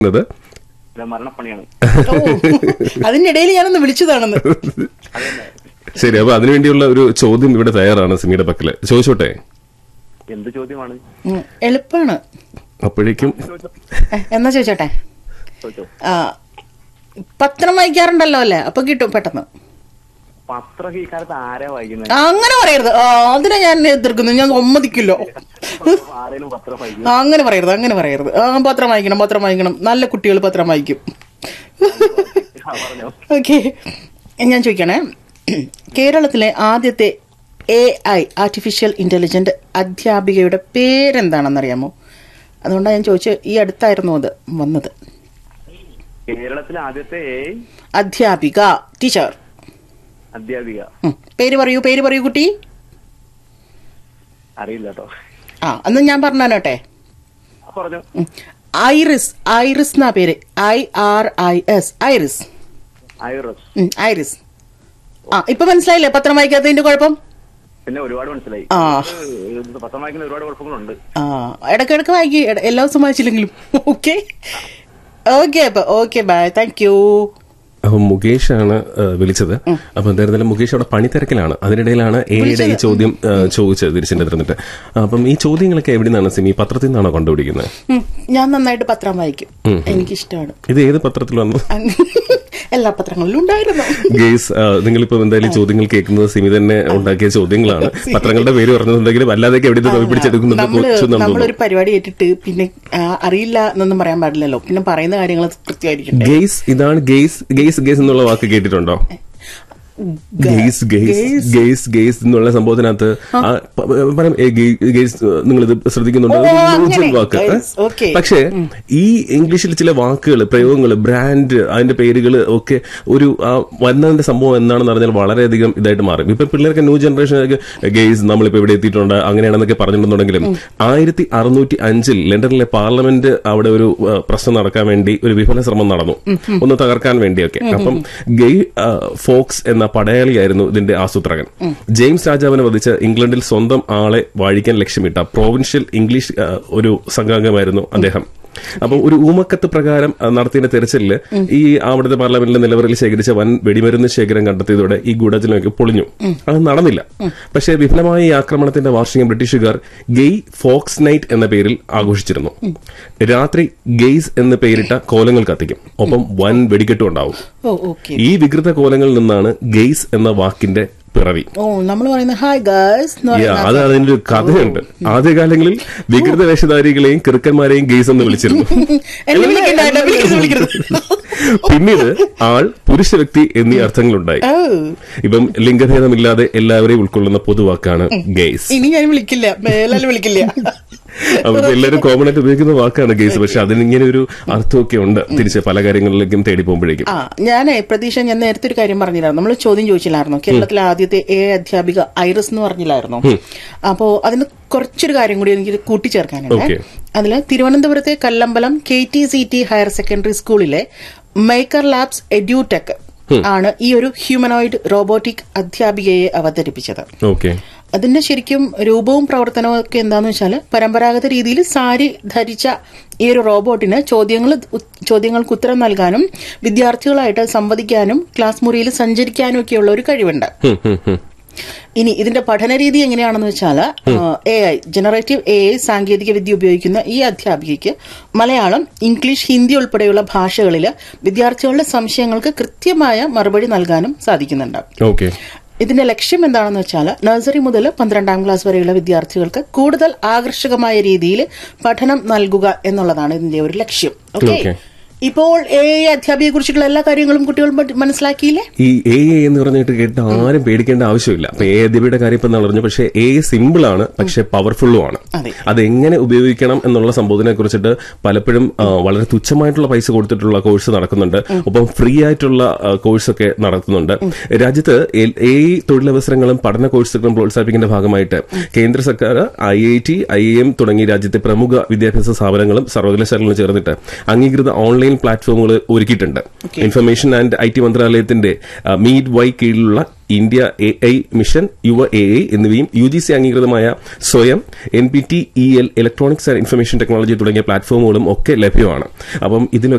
ത് ഇത് മരണപ്പണിയാണ് ഓ അതിനിടയിൽ ഞാനൊന്ന് വിളിച്ചതാണെന്ന് ശരി അപ്പൊ അതിനുവേണ്ടിയുള്ള ഒരു ചോദ്യം ഇവിടെ തയ്യാറാണ് സിമിയുടെ പക്കല് ചോദിച്ചോട്ടെ എന്ത് ചോദ്യമാണ് ഉം, എളുപ്പാണ് അപ്പോഴേക്കും ഏ, എന്നാ ചോദിച്ചോട്ടെ ചോദിച്ചോ ആ പത്രം വായിക്കാറുണ്ടല്ലോ അല്ലേ അപ്പൊ കിട്ടും പെട്ടെന്ന് പത്രമൊക്കെ ഈ കാലത്ത് ആരാ വായിക്കുന്നത് ആ, അങ്ങനെ പറയരുത് ആ, അതിനെ ഞാൻ എതിർക്കുന്നു ഞാൻ സമ്മതിക്കില്ലോ ആരെങ്കിലും പത്രം വായിക്കും ആ, അങ്ങനെ പറയരുത് അങ്ങനെ പറയരുത് ആ പത്രം വായിക്കണം പത്രം വായിക്കണം നല്ല കുട്ടികൾ പത്രം വായിക്കും ആ, പറഞ്ഞോ ഓക്കെ ഞാൻ ചോദിക്കണേ കേരളത്തിലെ ആദ്യത്തെ എ ഐ ആർട്ടിഫിഷ്യൽ ഇന്റലിജന്റ് അധ്യാപികയുടെ പേരെന്താണെന്നറിയാമോ അതുകൊണ്ടാണ് ഞാൻ ചോദിച്ചത് ഈ അടുത്തായിരുന്നു അത് വന്നത് കേരളത്തിലെ ആദ്യത്തെ അധ്യാപിക ടീച്ചർ അധ്യാപിക ഉം. പേര് പറയൂ പേര് പറയൂ കുട്ടി അറിയില്ല കേട്ടോ ആ അന്ന് ഞാൻ പറഞ്ഞാനോട്ടെ ആ, പറഞ്ഞോ ഉം. ഐറിസ് ഐറിസ് എന്നാ പേര് I R I S Iris Iris ഉം, ഐറിസ് ആ ഇപ്പൊ മനസ്സിലായില്ലേ പത്രം വായിക്കാത്തതിന്റെ കുഴപ്പം പിന്നെ ഒരുപാട് മനസ്സിലായി ആ. ഇത് പത്രം വായിക്കുന്ന ഒരുപാട് കുഴപ്പങ്ങളുണ്ട് ആ ഇടയ്ക്കിടയ്ക്ക് വായിക്കി എല്ലാ ദിവസവും വായിച്ചില്ലെങ്കിലും ഓക്കെ ഓക്കെ അപ്പൊ ഓക്കെ ബൈ താങ്ക് യു അപ്പൊ മുകേഷ് ആണ് ആ, വിളിച്ചത് അപ്പൊ എന്തായിരുന്നാലും മുകേഷ് അവിടെ പണിത്തിരക്കിലാണ് അതിനിടയിലാണ് എയുടെ ഈ ചോദ്യം ആ, ചോദിച്ചത് തിരിച്ചിട്ട് തന്നിട്ട് അപ്പം ഈ ചോദ്യങ്ങളൊക്കെ എവിടെ നിന്നാണ് സിമി പത്രത്തിൽ നിന്നാണോ കണ്ടുപിടിക്കുന്നത് ഉം, ഞാൻ നന്നായിട്ട് പത്രം വായിക്കും എനിക്കിഷ്ടമാണ് ഇത് ഏത് പത്രത്തിൽ വന്നു അങ്ങ് എല്ലാ പത്രങ്ങളിലും ഉണ്ടായിരുന്നു ഗേസ് നിങ്ങളിപ്പോ എന്തായാലും ഈ ചോദ്യങ്ങൾ കേൾക്കുന്നത് സിമി തന്നെ ഉണ്ടാക്കിയ ചോദ്യങ്ങളാണ് പത്രങ്ങളുടെ പേര് പറഞ്ഞിട്ടുണ്ടെങ്കിലും അല്ലാതെയൊക്കെ എവിടെ നിന്ന് പിടിച്ചെടുക്കുന്നത് നമ്മള് കുറച്ച് നമ്മൾ നമ്മളൊരു പരിപാടി ഏറ്റിട്ട് പിന്നെ ആ, അറിയില്ല എന്നൊന്നും പറയാൻ പാടില്ലല്ലോ പിന്നെ പറയുന്ന കാര്യങ്ങൾ കൃത്യമായിരിക്കും ഗെയ്സ് ഇതാണ് ഗെയ്സ് ഗെയ്സ് ഗെയ്സ് എന്നുള്ള വാക്ക് കേട്ടിട്ടുണ്ടോ ഗെയ്സ് ഗെയ്സ് ഗെയ്സ് ഗെയ്സ് എന്നുള്ള സംഭവത്തിനകത്ത് ആ, പ- പറയും ഏ, ഗെയ്- ഗെയ്സ് നിങ്ങൾ ഇത് ശ്രദ്ധിക്കുന്നുണ്ടോ ഓ, ഇത് അങ്ങനെ. ന്യൂജൻ വാക്ക് ഏ? Guys, okay. പക്ഷേ ഈ ഇംഗ്ലീഷിൽ ചില വാക്കുകൾ പ്രയോഗങ്ങൾ ബ്രാൻഡ് അതിന്റെ പേരുകൾ ഒക്കെ ഒരു ആ വന്നതിന്റെ സംഭവം എന്താണെന്ന് പറഞ്ഞാൽ വളരെയധികം ഇതായിട്ട് മാറും ഇപ്പൊ പിള്ളേർക്ക് ന്യൂ ജനറേഷൻ ഗെയ്സ് നമ്മളിപ്പോ ഇവിടെ എത്തിയിട്ടുണ്ട് അങ്ങനെയാണെന്നൊക്കെ പറഞ്ഞിട്ടുണ്ടെങ്കിലും ആയിരത്തി അറുന്നൂറ്റി അഞ്ചിൽ ലണ്ടനിലെ പാർലമെന്റ് അവിടെ ഒരു ആ, പ്രശ്നം നടക്കാൻ വേണ്ടി ഒരു വിഫല ശ്രമം നടന്നു ഒന്ന് തകർക്കാൻ വേണ്ടിയൊക്കെ അപ്പം ഗെയ് ആ, ഫോക്സ് എന്ന പടയാളിയായിരുന്നു ഇതിന്റെ ആസൂത്രകൻ ജെയിംസ് രാജാവിനെ വധിച്ച് ഇംഗ്ലണ്ടിൽ സ്വന്തം ആളെ വാഴിക്കാൻ ലക്ഷ്യമിട്ട പ്രൊവിൻഷ്യൽ ഇംഗ്ലീഷ് ആ, ഒരു സംഘാംഗമായിരുന്നു അദ്ദേഹം അപ്പം ഒരു ഊമക്കത്ത് പ്രകാരം ആ, നടത്തിയ തെരച്ചിലില് ഈ അവിടുത്തെ പാർലമെന്റിലെ നിലവറയിൽ ശേഖരിച്ച വൻ വെടിമരുന്ന് ശേഖരം കണ്ടെത്തിയതോടെ ഈ ഗൂഢാചലനമൊക്കെ പൊളിഞ്ഞു അത് നടന്നില്ല പക്ഷേ വിഫലമായ ഈ ആക്രമണത്തിന്റെ വാർഷികം ബ്രിട്ടീഷുകാർ ഗെയ് ഫോക്സ് നൈറ്റ് എന്ന പേരിൽ ആഘോഷിച്ചിരുന്നു രാത്രി ഗെയ്സ് എന്ന് പേരിട്ട കോലങ്ങൾ കത്തിക്കും ഒപ്പം വൻ വെടിക്കെട്ടും ഉണ്ടാവും ഓ ഓക്കെ ഈ വികൃത കോലങ്ങളിൽ നിന്നാണ് ഗെയ്സ് എന്ന വാക്കിന്റെ പിറവി ഓ നമ്മൾ പറയുന്നത് ഹായ് ഗേൾസ് എന്ന് Yeah, പറയുന്ന അത് അതിന്റെ ഒരു കഥയുണ്ട് ആദ്യകാലങ്ങളിൽ വികൃത വേഷധാരികളെയും കിറുക്കന്മാരെയും ഗെയ്സ് എന്ന് വിളിച്ചിരുന്നു എന്നെ വിളിക്കണ്ട എന്നെ വിളിക്കരുത് വിളിക്കരുത് പിന്നീട് ആൾ പുരുഷ വ്യക്തി എന്നീ അർത്ഥങ്ങളുണ്ടായി ഓ ഇപ്പം ലിംഗഭേദമില്ലാതെ എല്ലാവരെയും ഉൾക്കൊള്ളുന്ന പൊതുവാക്കാണ് ഗെയ്സ് ഇനി ഞാൻ വിളിക്കില്ല മേലാൽ വിളിക്കില്ല അപ്പൊ ഇപ്പൊ എല്ലാവരും കോമൺ ആയിട്ട് ഉപയോഗിക്കുന്ന വാക്കാണ് ഗെയ്സ് പക്ഷെ അതിന് ഇങ്ങനെ ഒരു അർത്ഥമൊക്കെ ഉണ്ട് തിരിച്ച് പല കാര്യങ്ങളിലേക്കും തേടി പോകുമ്പോഴേക്കും ആ ഞാനേ പ്രതീക്ഷ ഞാൻ നേരത്തെ ഒരു കാര്യം പറഞ്ഞില്ലായിരുന്നു നമ്മൾ ചോദ്യം ചോദിച്ചില്ലായിരുന്നു കേരളത്തിലെ ആദ്യത്തെ എ അധ്യാപിക ഐറിസ് എന്ന് പറഞ്ഞില്ലായിരുന്നു അപ്പോ അതിന് കുറച്ചൊരു കാര്യം കൂടി എനിക്ക് കൂട്ടിച്ചേർക്കാനുണ്ട് Okay. അതിൽ തിരുവനന്തപുരത്തെ Kallambalam K T C T higher secondary സ്കൂളിലെ മേക്കർ ലാബ്സ് എഡ്യൂടെക് ആണ് ഈ ഒരു ഹ്യൂമനോയിഡ് റോബോട്ടിക് അധ്യാപികയെ അവതരിപ്പിച്ചത് ഓക്കെ അതിന്റെ ശരിക്കും രൂപവും പ്രവർത്തനവും ഒക്കെ എന്താന്ന് വെച്ചാൽ പരമ്പരാഗത രീതിയിൽ സാരി ധരിച്ച ഈ ഒരു റോബോട്ടിന് ചോദ്യങ്ങൾ ചോദ്യങ്ങൾക്ക് ഉത്തരം നൽകാനും വിദ്യാർത്ഥികളായിട്ട് സംവദിക്കാനും ക്ലാസ് മുറിയിൽ സഞ്ചരിക്കാനും ഒക്കെയുള്ള ഒരു കഴിവുണ്ട് ഇനി ഇതിന്റെ പഠന രീതി എങ്ങനെയാണെന്ന് വെച്ചാൽ A I generative A I സാങ്കേതിക വിദ്യ ഉപയോഗിക്കുന്ന ഈ അധ്യാപികയ്ക്ക് മലയാളം ഇംഗ്ലീഷ് ഹിന്ദി ഉൾപ്പെടെയുള്ള ഭാഷകളിൽ വിദ്യാർത്ഥികളുടെ സംശയങ്ങൾക്ക് കൃത്യമായ മറുപടി നൽകാനും സാധിക്കുന്നുണ്ട് ഓക്കെ ഇതിന്റെ ലക്ഷ്യം എന്താണെന്ന് വെച്ചാൽ നഴ്സറി മുതൽ പന്ത്രണ്ടാം ക്ലാസ് വരെയുള്ള വിദ്യാർത്ഥികൾക്ക് കൂടുതൽ ആകർഷകമായ രീതിയിൽ പഠനം നൽകുക എന്നുള്ളതാണ് ഇതിന്റെ ഒരു ലക്ഷ്യം ഓക്കെ Okay. ഇപ്പോൾ എ അധ്യാപികയെ കുറിച്ചിട്ടുള്ള എല്ലാ കാര്യങ്ങളും കുട്ടികൾ മ- മനസ്സിലാക്കിയില്ലേ ഈ എ എന്ന് പറഞ്ഞിട്ട് കേട്ട് ആരും പേടിക്കേണ്ട ആവശ്യമില്ല അപ്പൊ എ അധ്യാപിയുടെ കാര്യം ഇപ്പൊ പറഞ്ഞു പക്ഷേ എ സിമ്പിൾ ആണ് പക്ഷെ പവർഫുള്ളും ആണ് അതെ. അതെങ്ങനെ ഉപയോഗിക്കണം എന്നുള്ള സംഭവത്തിനെ കുറിച്ചിട്ട് പലപ്പോഴും ആ, വളരെ തുച്ഛമായിട്ടുള്ള പൈസ കൊടുത്തിട്ടുള്ള കോഴ്സ് നടക്കുന്നുണ്ട് ഒപ്പം ഫ്രീ ആയിട്ടുള്ള കോഴ്സ് ഒക്കെ നടത്തുന്നുണ്ട് രാജ്യത്ത് എ തൊഴിലവസരങ്ങളും പഠന കോഴ്സുകളും പ്രോത്സാഹിപ്പിക്കുന്ന ഭാഗമായിട്ട് കേന്ദ്ര സർക്കാർ I I T I M തുടങ്ങി രാജ്യത്തെ പ്രമുഖ വിദ്യാഭ്യാസ സ്ഥാപനങ്ങളും സർവകലാശാലകളും ചേർന്നിട്ട് അംഗീകൃത ഓൺലൈൻ ഓൺലൈൻ പ്ലാറ്റ്ഫോമുകൾ ഒരുക്കിയിട്ടുണ്ട് ഇൻഫർമേഷൻ ആൻഡ് ഐ ടി മന്ത്രാലയത്തിന്റെ മീഡ് വൈ കീഴിലുള്ള India A I mission Yuva A I എന്നിവയും യു ജി സി അംഗീകൃതമായ Swayam N P T E L electronics and information technology തുടങ്ങിയ പ്ലാറ്റ്ഫോമുകളും ഒക്കെ ലഭ്യമാണ് അപ്പം ഇതിലൊക്കെ